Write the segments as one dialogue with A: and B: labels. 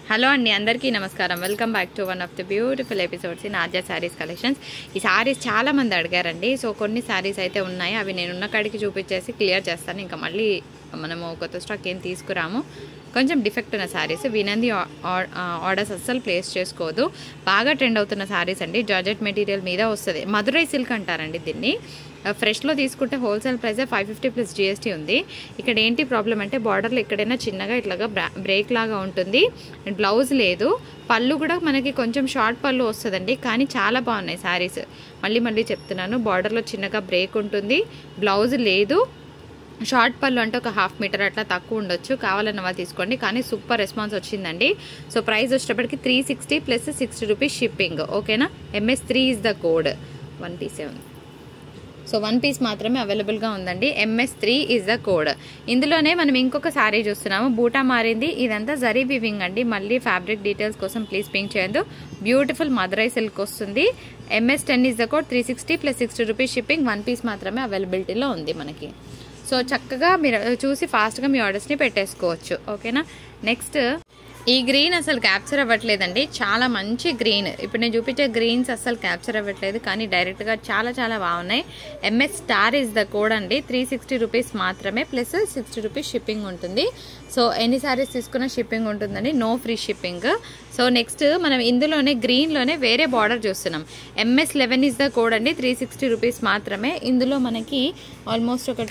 A: hello అండి అందరికీ నమస్కారం welcome back to one of the beautiful episodes in Aadya sarees collections ఈ శారీస్ చాలా మంది అడిగారండి సో కొన్ని శారీస్ అయితే ఉన్నాయి అవి నేను ఉన్న కాడికి చూపించేసి క్లియర్ చేస్తాను ఇంకా మళ్ళీ మనము కొత్త స్టాక్ ఏం తీసుకురాము కొంచెం డిఫెక్ట్ ఉన్న శారీస్ వినంది ఆర్డర్స్ అస్సలు ప్లేస్ చేసుకోవద్దు బాగా ట్రెండ్ అవుతున్న శారీస్ అండి జార్జెట్ మెటీరియల్ మీద వస్తుంది మధురై సిల్క్ అంటారండి దీన్ని ఫ్రెష్లో తీసుకుంటే wholesale price five fifty plus GST ఉంది ఇక్కడ ఏంటి ప్రాబ్లం అంటే బార్డర్లో ఎక్కడైనా చిన్నగా ఇట్లాగా బ్రేక్ లాగా ఉంటుంది అండ్ బ్లౌజ్ లేదు పళ్ళు కూడా మనకి కొంచెం షార్ట్ పళ్ళు వస్తుందండి కానీ చాలా బాగున్నాయి శారీస్ మళ్ళీ మళ్ళీ చెప్తున్నాను బార్డర్లో చిన్నగా బ్రేక్ ఉంటుంది బ్లౌజ్ లేదు షార్ట్ పళ్ళు అంటే ఒక హాఫ్ మీటర్ అట్లా తక్కువ ఉండొచ్చు కావాలన్న వాళ్ళు తీసుకోండి కానీ సూపర్ రెస్పాన్స్ వచ్చిందండి సో ప్రైస్ వచ్చేటప్పటికి three sixty plus sixty rupees shipping ఓకేనా MS three is the code one piece ఉంది సో వన్ పీస్ మాత్రమే అవైలబుల్గా ఉందండి MS three is the code ఇందులోనే మనం ఇంకొక శారీ చూస్తున్నాము బూటా మారింది ఇదంతా జరీ వివింగ్ అండి మళ్ళీ ఫ్యాబ్రిక్ డీటెయిల్స్ కోసం ప్లీజ్ పింక్ చేయొద్దు బ్యూటిఫుల్ మదరై సిల్క్ వస్తుంది MS ten is the code three sixty plus sixty rupees shipping one piece మాత్రమే అవైలబిలిటీలో ఉంది మనకి సో చక్కగా మీరు చూసి ఫాస్ట్గా మీ ఆర్డర్స్ని పెట్టేసుకోవచ్చు ఓకేనా నెక్స్ట్ ఈ గ్రీన్ అసలు క్యాప్చర్ అవ్వట్లేదండి చాలా మంచి గ్రీన్ ఇప్పుడు నేను చూపించే గ్రీన్స్ అసలు క్యాప్చర్ అవ్వట్లేదు కానీ డైరెక్ట్గా చాలా చాలా బాగున్నాయి MS star is the code అండి త్రీ సిక్స్టీ రూపీస్ మాత్రమే ప్లస్ సిక్స్టీ రూపీస్ షిప్పింగ్ ఉంటుంది సో ఎన్ని సారీస్ తీసుకున్న షిప్పింగ్ ఉంటుందండి no free shipping so next మనం ఇందులోనే గ్రీన్లోనే వేరే బార్డర్ చూస్తున్నాం MS eleven is the code అండి త్రీ సిక్స్టీ రూపీస్ మాత్రమే ఇందులో మనకి ఆల్మోస్ట్ ఒక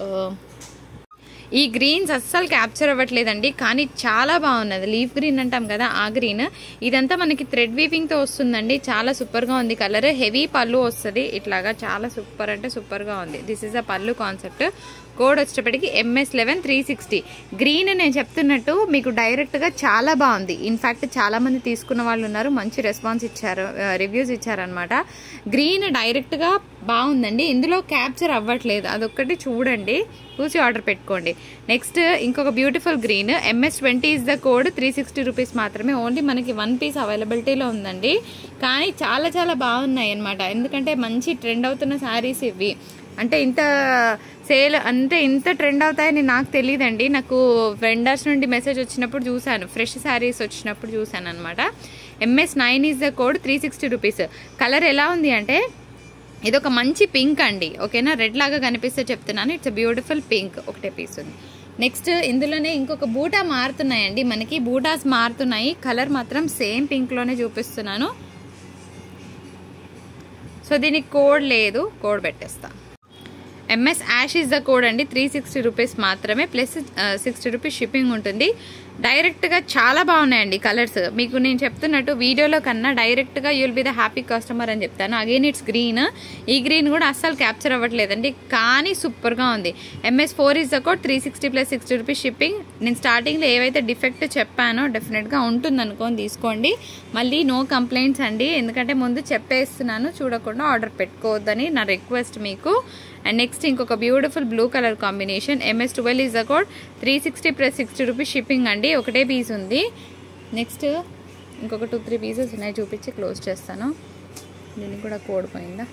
A: ఈ గ్రీన్స్ అస్సలు క్యాప్చర్ అవ్వట్లేదండి కానీ చాలా బాగున్నది లీఫ్ గ్రీన్ అంటాం కదా ఆ గ్రీన్ ఇదంతా మనకి థ్రెడ్ వీవింగ్తో వస్తుందండి చాలా సూపర్గా ఉంది కలర్ హెవీ పళ్ళు వస్తుంది ఇట్లాగా చాలా సూపర్ అంటే సూపర్గా ఉంది దిస్ ఇస్ అ పళ్ళు కాన్సెప్ట్ కోడ్ వచ్చేటప్పటికి MS eleven three sixty green నేను చెప్తున్నట్టు మీకు డైరెక్ట్గా చాలా బాగుంది ఇన్ఫ్యాక్ట్ చాలా మంది తీసుకున్న వాళ్ళు ఉన్నారు మంచి రెస్పాన్స్ ఇచ్చారు రివ్యూస్ ఇచ్చారనమాట గ్రీన్ డైరెక్ట్గా బాగుందండి ఇందులో క్యాప్చర్ అవ్వట్లేదు అదొక్కటి చూడండి చూసి ఆర్డర్ పెట్టుకోండి నెక్స్ట్ ఇంకొక beautiful green MS twenty is the code three sixty rupees మాత్రమే ఓన్లీ మనకి వన్ పీస్ అవైలబిలిటీలో ఉందండి కానీ చాలా చాలా బాగున్నాయి అనమాట ఎందుకంటే మంచి ట్రెండ్ అవుతున్న శారీస్ ఇవి అంటే ఇంత సేల్ అంటే ఇంత ట్రెండ్ అవుతాయని నాకు తెలియదండి నాకు వెండర్స్ నుండి మెసేజ్ వచ్చినప్పుడు చూశాను ఫ్రెష్ శారీస్ వచ్చినప్పుడు చూశాను అనమాట MS nine is the code three sixty rupees colour ఎలా ఉంది అంటే ఇది ఒక మంచి పింక్ అండి ఓకేనా రెడ్ లాగా కనిపిస్తే చెప్తున్నాను ఇట్స్ బ్యూటిఫుల్ పింక్ ఒకటే పీస్ ఉంది నెక్స్ట్ ఇందులోనే ఇంకొక బూటా మారుతున్నాయండి మనకి బూటాస్ మారుతున్నాయి కలర్ మాత్రం సేమ్ పింక్లోనే చూపిస్తున్నాను సో దీనికి కోడ్ లేదు కోడ్ పెట్టేస్తా MS ash is the code అండి త్రీ సిక్స్టీ రూపీస్ మాత్రమే ప్లస్ సిక్స్టీ రూపీస్ షిప్పింగ్ ఉంటుంది డైరెక్ట్గా చాలా బాగున్నాయండి కలర్స్ మీకు నేను చెప్తున్నట్టు వీడియోలో కన్నా డైరెక్ట్గా you'll be the happy customer అని చెప్తాను అగైన్ ఇట్స్ గ్రీన్ ఈ గ్రీన్ కూడా అస్సలు క్యాప్చర్ అవ్వట్లేదండి కానీ సూపర్గా ఉంది MS four is the code three sixty plus sixty rupees shipping నేను స్టార్టింగ్లో ఏవైతే డిఫెక్ట్ చెప్పానో డెఫినెట్గా ఉంటుంది అనుకోని తీసుకోండి మళ్ళీ నో కంప్లైంట్స్ అండి ఎందుకంటే ముందు చెప్పేస్తున్నాను చూడకుండా ఆర్డర్ పెట్టుకోవద్దని నా రిక్వెస్ట్ మీకు అండ్ నెక్స్ట్ ఇంకొక beautiful blue colour combination MS twelve is the code three sixty plus sixty rupees shipping అండి ఒకటే పీస్ ఉంది నెక్స్ట్ ఇంకొక టూ త్రీ పీసెస్ ఉన్నాయి చూపించి క్లోజ్ చేస్తాను దీనికి కూడా కోడ్ పోయిందా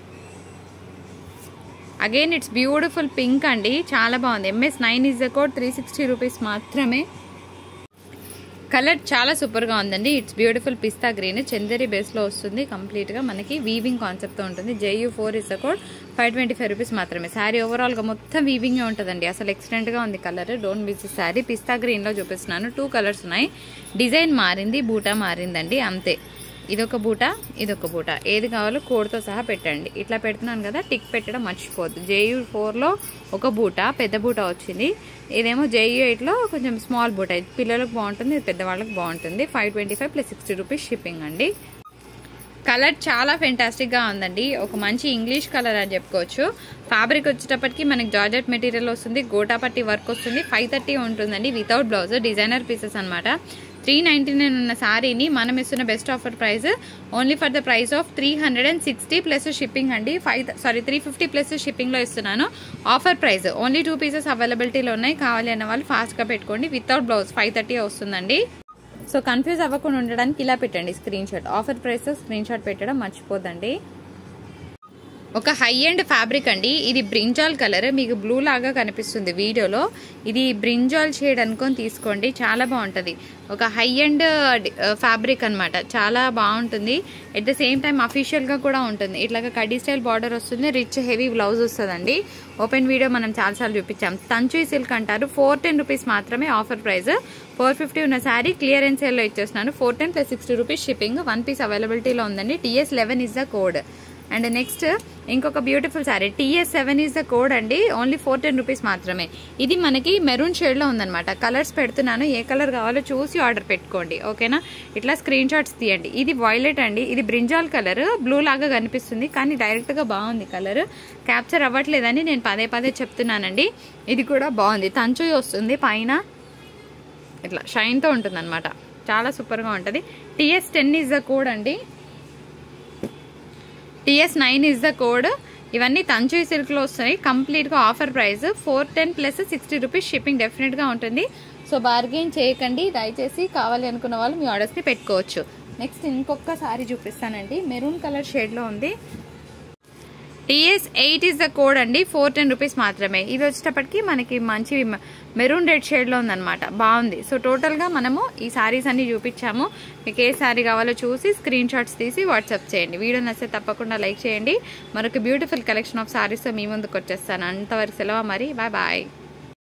A: అగైన్ ఇట్స్ బ్యూటిఫుల్ పింక్ అండి చాలా బాగుంది MS nine is the code three sixty rupees మాత్రమే కలర్ చాలా సూపర్గా ఉందండి it's beautiful pista green Chanderi బేస్లో వస్తుంది కంప్లీట్గా మనకి వీవింగ్ కాన్సెప్ట్తో ఉంటుంది JU four is code five twenty five rupees మాత్రమే శారీ ఓవరాల్గా మొత్తం వీవింగే ఉంటుందండి అసలు ఎక్సలెంట్గా ఉంది కలర్ డోంట్ మిస్ శారీ పిస్తా గ్రీన్లో చూపిస్తున్నాను టూ కలర్స్ ఉన్నాయి డిజైన్ మారింది బూటా మారిందండి అంతే ఇదొక బూట ఇదొక బూట ఏది కావాలో కోడ్తో సహా పెట్టండి ఇట్లా పెడుతున్నాను కదా టిక్ పెట్టడం మర్చిపోద్దు జేయూ ఫోర్లో ఒక బూట పెద్ద బూట వచ్చింది ఇదేమో జేయూ ఎయిట్లో కొంచెం స్మాల్ బూట పిల్లలకు బాగుంటుంది ఇది పెద్దవాళ్ళకి బాగుంటుంది five twenty five plus sixty rupees shipping అండి కలర్ చాలా ఫెంటాస్టిక్గా ఉందండి ఒక మంచి ఇంగ్లీష్ కలర్ అని చెప్పుకోవచ్చు ఫ్యాబ్రిక్ వచ్చేటప్పటికి మనకి జార్జెట్ మెటీరియల్ వస్తుంది గోటాపట్టి వర్క్ వస్తుంది ఫైవ్ థర్టీ ఉంటుందండి వితౌట్ బ్లౌజ్ డిజైనర్ పీసెస్ అనమాట త్రీ నైంటీ నైన్ ఉన్న శారీని మనం ఇస్తున్న best offer price only for the price of three hundred and sixty plus shipping అండి five sari three fifty plus షిప్పింగ్లో ఇస్తున్నాను offer price only two pieces అవైలబిలిటీలో ఉన్నాయి కావాలి అన్న వాళ్ళు ఫాస్ట్గా పెట్టుకోండి వితౌట్ బ్లౌజ్ ఫైవ్ థర్టీ వస్తుందండి సో కన్ఫ్యూజ్ అవ్వకుండా ఉండడానికి ఇలా పెట్టండి screenshot offer price screenshot పెట్టడం మర్చిపోదండి ఒక హై ఎండ్ ఫ్యాబ్రిక్ అండి ఇది బ్రింజాల్ కలర్ మీకు బ్లూ లాగా కనిపిస్తుంది వీడియోలో ఇది బ్రింజాల్ షేడ్ అనుకొని తీసుకోండి చాలా బాగుంటుంది ఒక హై ఎండ్ ఫ్యాబ్రిక్ అన్నమాట చాలా బాగుంటుంది ఎట్ ద సేమ్ టైం అఫీషియల్గా కూడా ఉంటుంది ఇట్లాగా కడ్డీ స్టైల్ బార్డర్ వస్తుంది రిచ్ హెవీ బ్లౌజ్ వస్తుందండి ఓపెన్ వీడియో మనం చాలాసార్లు చూపించాం తంచు సిల్క్ అంటారు ఫోర్ టెన్ రూపీస్ మాత్రమే ఆఫర్ ప్రైస్ ఫోర్ ఫిఫ్టీ ఉన్న శారీ క్లియరెన్స్ సేల్లో ఇచ్చేస్తున్నాను four ten plus sixty rupees shipping one piece అవైలబిలిటీలో ఉందండి TS eleven is the code and next ఇంకొక beautiful sari TS seven is the code అండి ఓన్లీ ఫోర్ టెన్ రూపీస్ మాత్రమే ఇది మనకి మెరూన్ షేడ్లో ఉందన్నమాట కలర్స్ పెడుతున్నాను ఏ కలర్ కావాలో చూసి ఆర్డర్ పెట్టుకోండి ఓకేనా ఇట్లా స్క్రీన్ షాట్స్ తీయండి ఇది వైలెట్ అండి ఇది బ్రింజాల్ కలర్ బ్లూ లాగా కనిపిస్తుంది కానీ డైరెక్ట్గా బాగుంది కలర్ క్యాప్చర్ అవ్వట్లేదని నేను పదే పదే చెప్తున్నానండి ఇది కూడా బాగుంది తంచు వస్తుంది పైన ఇట్లా షైన్తో ఉంటుంది అనమాట చాలా సూపర్గా ఉంటుంది TS ten is the code అండి TS nine is the code ఇవన్నీ తంచు సిల్క్లో వస్తాయి కంప్లీట్గా offer price four ten plus sixty rupees shipping డెఫినెట్గా ఉంటుంది సో బార్గెన్ చేయకండి దయచేసి కావాలి అనుకున్న వాళ్ళు మీ ఆర్డర్స్ని పెట్టుకోవచ్చు నెక్స్ట్ ఇంకొక సారీ చూపిస్తానండి మెరూన్ కలర్ షేడ్లో ఉంది TS eight is the code అండి ఫోర్ టెన్ రూపీస్ మాత్రమే ఇది వచ్చేటప్పటికి మనకి మంచి మెరూన్ రెడ్ షేడ్లో ఉందన్నమాట బాగుంది సో టోటల్గా మనము ఈ సారీస్ అన్ని చూపించాము మీకు ఏ సారీ కావాలో చూసి స్క్రీన్ షాట్స్ తీసి వాట్సాప్ చేయండి వీడియో నచ్చితే తప్పకుండా లైక్ చేయండి మరొక బ్యూటిఫుల్ కలెక్షన్ ఆఫ్ సారీస్తో మీ ముందుకు వచ్చేస్తాను అంతవరకు సెలవు మరి బాయ్ బాయ్